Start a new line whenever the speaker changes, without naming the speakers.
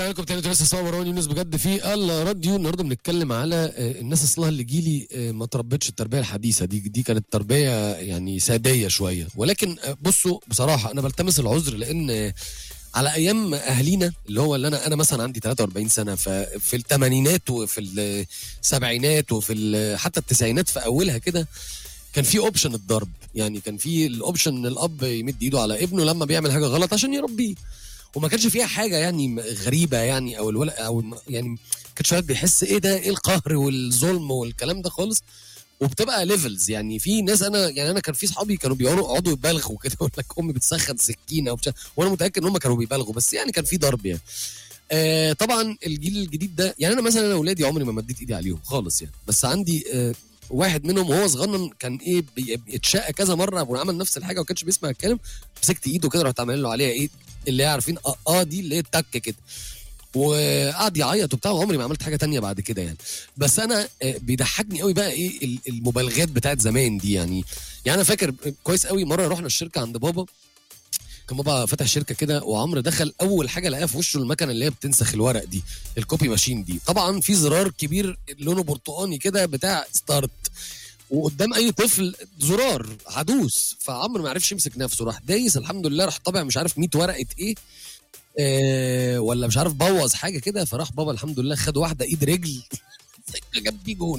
ورجعنا لكم تاني لسه اسمها مروان يونس بجد في الراديو النهارده بنتكلم على آه، الناس اصلها اللي جيلي آه، ما تربتش التربيه الحديثه دي دي كانت تربيه يعني ساديه شويه ولكن آه، بصوا بصراحه انا بلتمس العذر لان آه، على ايام اهالينا اللي هو اللي انا انا مثلا عندي 43 سنه ففي الثمانينات وفي السبعينات وفي ال- حتى التسعينات في اولها كده كان في اوبشن الضرب يعني كان في الاوبشن ان الاب يمد ايده على ابنه لما بيعمل حاجه غلط عشان يربيه وما كانش فيها حاجه يعني غريبه يعني او الولد او الم- يعني ما كانش الواحد بيحس ايه ده ايه القهر والظلم والكلام ده خالص وبتبقى ليفلز يعني في ناس انا يعني انا كان في صحابي كانوا بيقعدوا يقعدوا يبالغوا كده يقول لك امي بتسخن سكينه وبتاع وانا متاكد ان هم كانوا بيبالغوا بس يعني كان في ضرب يعني آه طبعا الجيل الجديد ده يعني انا مثلا انا اولادي عمري ما مديت ايدي عليهم خالص يعني بس عندي آه واحد منهم وهو صغنن كان ايه بي- بيتشقى كذا مره وعمل نفس الحاجه وما كانش بيسمع الكلام مسكت ايده كده رحت عامل له عليها ايه اللي هي عارفين اه, آه دي اللي هي التك كده وقعد يعيط وبتاع وعمري ما عملت حاجه تانية بعد كده يعني بس انا آه، بيضحكني قوي بقى ايه ال- المبالغات بتاعت زمان دي يعني يعني انا فاكر كويس قوي مره رحنا الشركه عند بابا كان بابا فتح شركه كده وعمرو دخل اول حاجه لقاها في وشه المكنه اللي هي بتنسخ الورق دي الكوبي ماشين دي طبعا في زرار كبير لونه برتقاني كده بتاع ستارت وقدام اي طفل زرار هدوس فعمرو ما عرفش يمسك نفسه راح دايس الحمد لله راح طابع مش عارف 100 ورقه ايه آه ولا مش عارف بوظ حاجه كده فراح بابا الحمد لله خد واحده ايد رجل جاب بيه جون